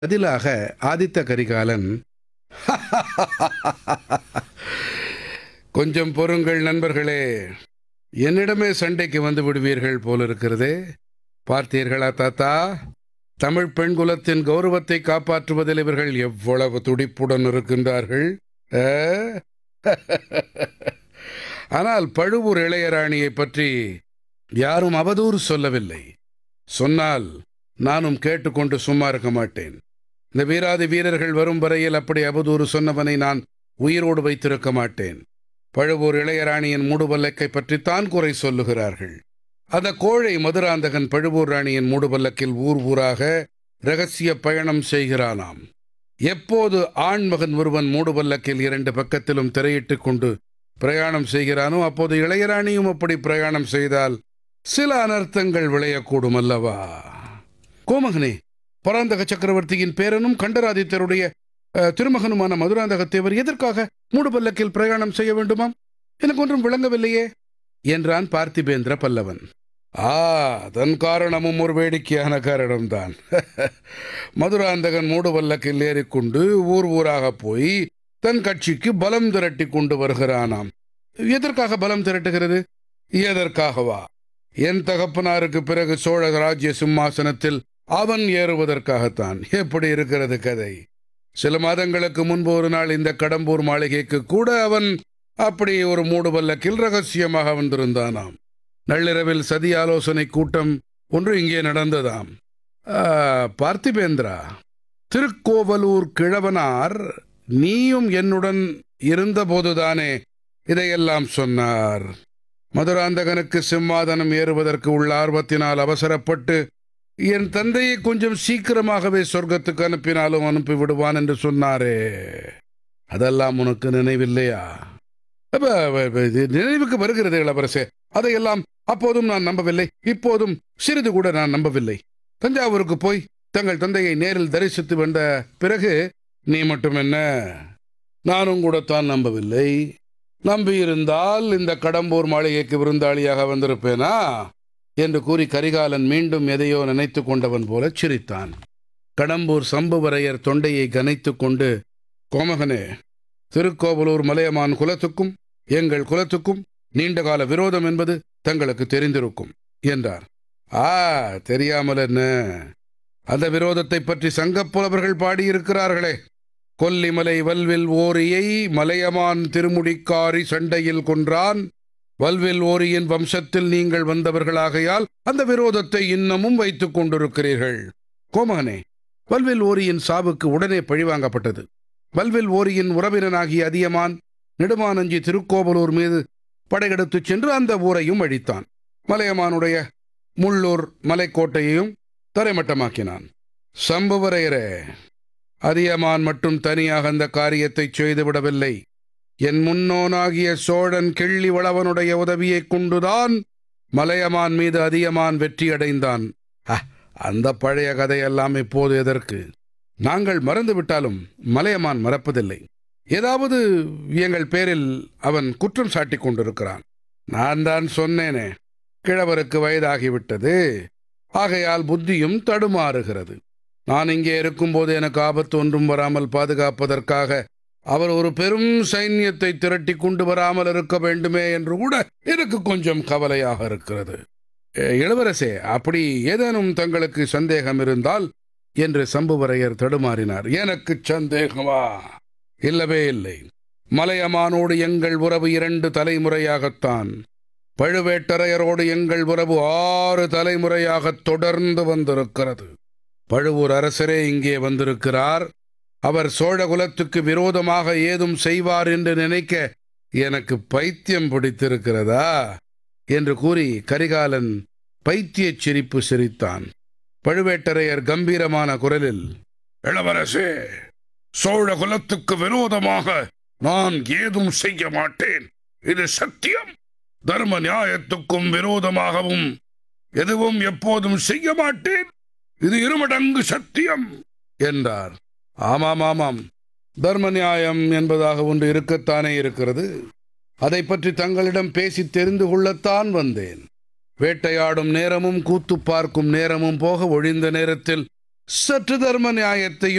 பதிலாக ஆதித்த கரிகாலன் கொஞ்சம் பொறுங்கள் நண்பர்களே என்னிடமே சண்டைக்கு வந்து விடுவீர்கள் போலிருக்கிறதே பார்த்தீர்களா தாத்தா தமிழ் பெண் குலத்தின் கௌரவத்தை காப்பாற்றுவதில் இவர்கள் எவ்வளவு துடிப்புடன் இருக்கின்றார்கள் ஆ? ஆனால் பழுவூர் இளையராணியை பற்றி யாரும் அவதூறு சொல்லவில்லை சொன்னால் நானும் கேட்டுக்கொண்டு சும்மா இருக்க மாட்டேன் இந்த வீராதி வீரர்கள் வரும் வரையில் அப்படி அவதூறு சொன்னவனை நான் உயிரோடு வைத்திருக்க மாட்டேன் பழுவூர் இளையராணியின் மூடுபல்லக்கை பற்றித்தான் குறை சொல்லுகிறார்கள் அந்த கோழை மதுராந்தகன் பழுவூர் ராணியின் மூடுபல்லக்கில் ஊர் ஊராக ரகசிய பயணம் செய்கிறானாம் எப்போது ஆண்மகன் ஒருவன் மூடுபல்லக்கில் இரண்டு பக்கத்திலும் திரையிட்டுக் கொண்டு பிரயாணம் செய்கிறானோ அப்போது இளையராணியும் அப்படி பிரயாணம் செய்தால் சில அனர்த்தங்கள் விளையக்கூடும் அல்லவா கோமகனே பராந்தக சக்கரவர்த்தியின் பேரனும் கண்டராதித்தருடைய அஹ், திருமகனுமான மதுராந்தக தேவர் எதற்காக மூடுபல்லக்கில் பிரயாணம் செய்ய வேண்டுமாம் எனக்கு ஒன்றும் விளங்கவில்லையே என்றான் பார்த்திபேந்திர பல்லவன் ஆ அதன் காரணமும் ஒரு வேடிக்கையான காரணம்தான் மதுராந்தகன் மூடுபல்லக்கில் ஏறிக்கொண்டு ஊர் ஊராக போய் தன் கட்சிக்கு பலம் திரட்டி கொண்டு வருகிறானாம் எதற்காக பலம் திரட்டுகிறது எதற்காகவா என் தகப்பனாருக்கு பிறகு சோழ ராஜ்ய சிம்மாசனத்தில் அவன் ஏறுவதற்காகத்தான் எப்படி இருக்கிறது கதை சில மாதங்களுக்கு முன்பு ஒரு நாள் இந்த கடம்பூர் மாளிகைக்கு கூட அவன் அப்படி ஒரு மூடுபல்லக்கில் ரகசியமாக வந்திருந்தானாம் நள்ளிரவில் சதி ஆலோசனை கூட்டம் ஒன்று இங்கே நடந்ததாம் ஆ, பார்த்திபேந்திரா திருக்கோவலூர் கிழவனார் நீயும் என்னுடன் இருந்தபோதுதானே இதையெல்லாம் சொன்னார் மதுராந்தகனுக்கு சிம்மாதனம் ஏறுவதற்கு உள்ள ஆர்வத்தினால் அவசரப்பட்டு என் தந்தையை கொஞ்சம் சீக்கிரமாகவே சொர்க்கத்துக்கு அனுப்பினாலும் அனுப்பி விடுவான் என்று சொன்னாரே அதெல்லாம் உனக்கு நினைவில்லையா அப்ப, அப்ப, அப்ப, இது நினைவுக்கு வருகிறது இளவரசே அதையெல்லாம் அப்போதும் நான் நம்பவில்லை இப்போதும் சிறிது கூட நான் நம்பவில்லை தஞ்சாவூருக்கு போய் தங்கள் தந்தையை நேரில் தரிசித்து வந்த பிறகு நீ மட்டும் என்ன நானும் கூடத்தான் நம்பவில்லை நம்பியிருந்தால் இந்த கடம்பூர் மாளிகைக்கு விருந்தாளியாக வந்திருப்பேனா என்று கூறி கரிகாலன் மீண்டும் எதையோ நினைத்து கொண்டவன் போல சிரித்தான் கடம்பூர் சம்புவரையர் தொண்டையை கனைத்துக் கொண்டு கோமகனே திருக்கோவலூர் மலையமான் குலத்துக்கும் எங்கள் குலத்துக்கும் நீண்டகால விரோதம் என்பது தங்களுக்கு தெரிந்திருக்கும் என்றார் ஆ தெரியாமல் என்ன அந்த விரோதத்தை பற்றி சங்கப்புலவர்கள் பாடியிருக்கிறார்களே கொல்லிமலை வல்வில் ஓரியை மலையமான் திருமுடிக்காரி சண்டையில் கொன்றான் வல்வில் ஓரியின் வம்சத்தில் நீங்கள் வந்தவர்களாகையால் அந்த விரோதத்தை இன்னமும் வைத்துக் கொண்டிருக்கிறீர்கள் கோமகனே வல்வில் ஓரியின் சாவுக்கு உடனே பழிவாங்கப்பட்டது வல்வில் ஓரியின் உறவினனாகிய அதியமான் நெடுமானஞ்சி திருக்கோவலூர் மீது படையெடுத்துச் சென்று அந்த ஊரையும் அழித்தான் மலையமானுடைய முள்ளூர் மலைக்கோட்டையையும் தரைமட்டமாக்கினான் சம்புவரையரே அதியமான் மட்டும் தனியாக அந்த காரியத்தை செய்துவிடவில்லை என் முன்னோனாகிய சோழன் கிள்ளி வளவனுடைய உதவியைக் கொண்டுதான் மலையமான் மீது அதியமான் வெற்றியடைந்தான் அ, அந்த பழைய கதையெல்லாம் இப்போது எதற்கு நாங்கள் மறந்து விட்டாலும் மலையமான் மறப்பதில்லை ஏதாவது எங்கள் பேரில் அவன் குற்றம் சாட்டிக் கொண்டிருக்கிறான் நான் தான் சொன்னேனே கிழவருக்கு வயதாகிவிட்டது ஆகையால் புத்தியும் தடுமாறுகிறது நான் இங்கே இருக்கும்போது எனக்கு ஆபத்து ஒன்றும் வராமல் பாதுகாப்பதற்காக அவர் ஒரு பெரும் சைன்யத்தை திரட்டி கொண்டு வராமல் இருக்க வேண்டுமே என்று கூட எனக்கு கொஞ்சம் கவலையாக இருக்கிறது எ, இளவரசே அப்படி ஏதேனும் தங்களுக்கு சந்தேகம் இருந்தால் என்று சம்புவரையர் தடுமாறினார் எனக்கு சந்தேகமா இல்லவே இல்லை மலையமானோடு எங்கள் உறவு இரண்டு தலைமுறையாகத்தான் பழுவேட்டரையரோடு எங்கள் உறவு ஆறு தலைமுறையாக தொடர்ந்து வந்திருக்கிறது பழுவூர் அரசரே இங்கே வந்திருக்கிறார் அவர் சோழ குலத்துக்கு விரோதமாக ஏதும் செய்வார் என்று நினைக்க எனக்கு பைத்தியம் பிடித்திருக்கிறதா என்று கூறி கரிகாலன் பைத்தியச் சிரிப்பு சிரித்தான் பழுவேட்டரையர் கம்பீரமான குரலில் இளவரசே சோழ குலத்துக்கு விரோதமாக நான் ஏதும் செய்ய மாட்டேன் இது சத்தியம் தர்ம நியாயத்துக்கும் விரோதமாகவும் எதுவும் எப்போதும் செய்ய மாட்டேன் இது இருமடங்கு சத்தியம் என்றார் ஆமாம் ஆமாம் தர்ம நியாயம் என்பதாக ஒன்று இருக்கத்தானே இருக்கிறது அதை பற்றி தங்களிடம் பேசி தெரிந்து கொள்ளத்தான் வந்தேன் வேட்டையாடும் நேரமும் கூத்து பார்க்கும் நேரமும் போக ஒழிந்த நேரத்தில் சற்று தர்ம நியாயத்தையும்